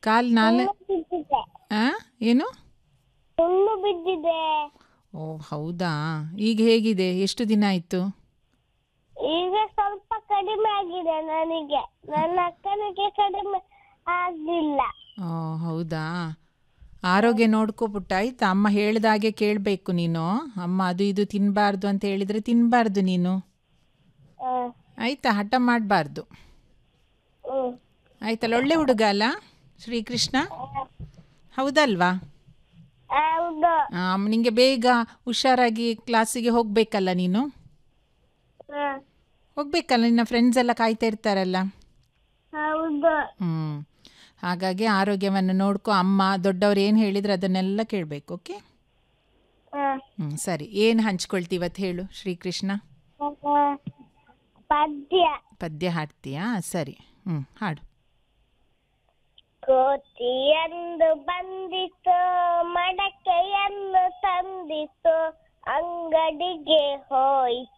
ಕಾಲು ನಾಲೆ ಬಿದ್ದಿದೆ ಆ ಏನು ಹುಣ್ಣು ಬಿದ್ದಿದೆ ಓ ಹೌದಾ ಈಗ ಹೇಗಿದೆ ಎಷ್ಟು ದಿನ ಆಯಿತು ಈಗ ಸ್ವಲ್ಪ ಕಡಿಮೆ ಆಗಿದೆ ನನಗೆ ನನ್ನ ಅಕ್ಕನಿಗೆ ಕಡಿಮೆ ಆಗ್ಲಿಲ್ಲ ಓ ಹೌದಾ ಆರೋಗ್ಯ ನೋಡ್ಕೊ ಪುಟ್ಟ ಆಯ್ತಾ ಅಮ್ಮ ಹೇಳ್ದಾಗೆ ಕೇಳಬೇಕು ನೀನು ಅಮ್ಮ ಅದು ಇದು ತಿನ್ನಬಾರ್ದು ಅಂತ ಹೇಳಿದರೆ ತಿನ್ನಬಾರ್ದು ನೀನು ಆ, ಆಯ್ತಾ ಹಠ ಮಾಡಬಾರ್ದು ಹ್ಮ್. ಆಯ್ತಲ್ಲ ಒಳ್ಳೆ ಹುಡುಗ ಅಲ್ಲ ಶ್ರೀಕೃಷ್ಣ ಹೌದಲ್ವಾ ಹೌದು ನಿಮಗೆ ಬೇಗ ಹುಷಾರಾಗಿ ಕ್ಲಾಸಿಗೆ ಹೋಗಬೇಕಲ್ಲ ನೀನು ಆ, ಹೋಗ್ಬೇಕಲ್ಲ ನಿನ್ನ ಫ್ರೆಂಡ್ಸ್ ಎಲ್ಲ ಕಾಯ್ತಾ ಇರ್ತಾರಲ್ಲ ಹೌದು ಹ್ಞೂ ಹಾಗಾಗಿ ಆರೋಗ್ಯವನ್ನು ನೋಡ್ಕೊ ಅಮ್ಮ ದೊಡ್ಡವ್ರು ಏನು ಹೇಳಿದ್ರೆ ಅದನ್ನೆಲ್ಲ ಕೇಳಬೇಕು ಓಕೆ ಆ, ಹ್ಞೂ ಸರಿ ಏನು ಹಂಚ್ಕೊಳ್ತೀವತ್ತು ಹೇಳು ಶ್ರೀಕೃಷ್ಣ ಆ, ಪದ್ಯ ಪದ್ಯ ಹಾಡ್ತೀಯಾ ಸರಿ ಹ್ಞೂ ಹಾಡು ಕೋತಿಯಂದು ಬಂದಿತು ಮಡಕೆಯನ್ನು ತಂದಿತು ಅಂಗಡಿಗೆ ಹೋಯಿತು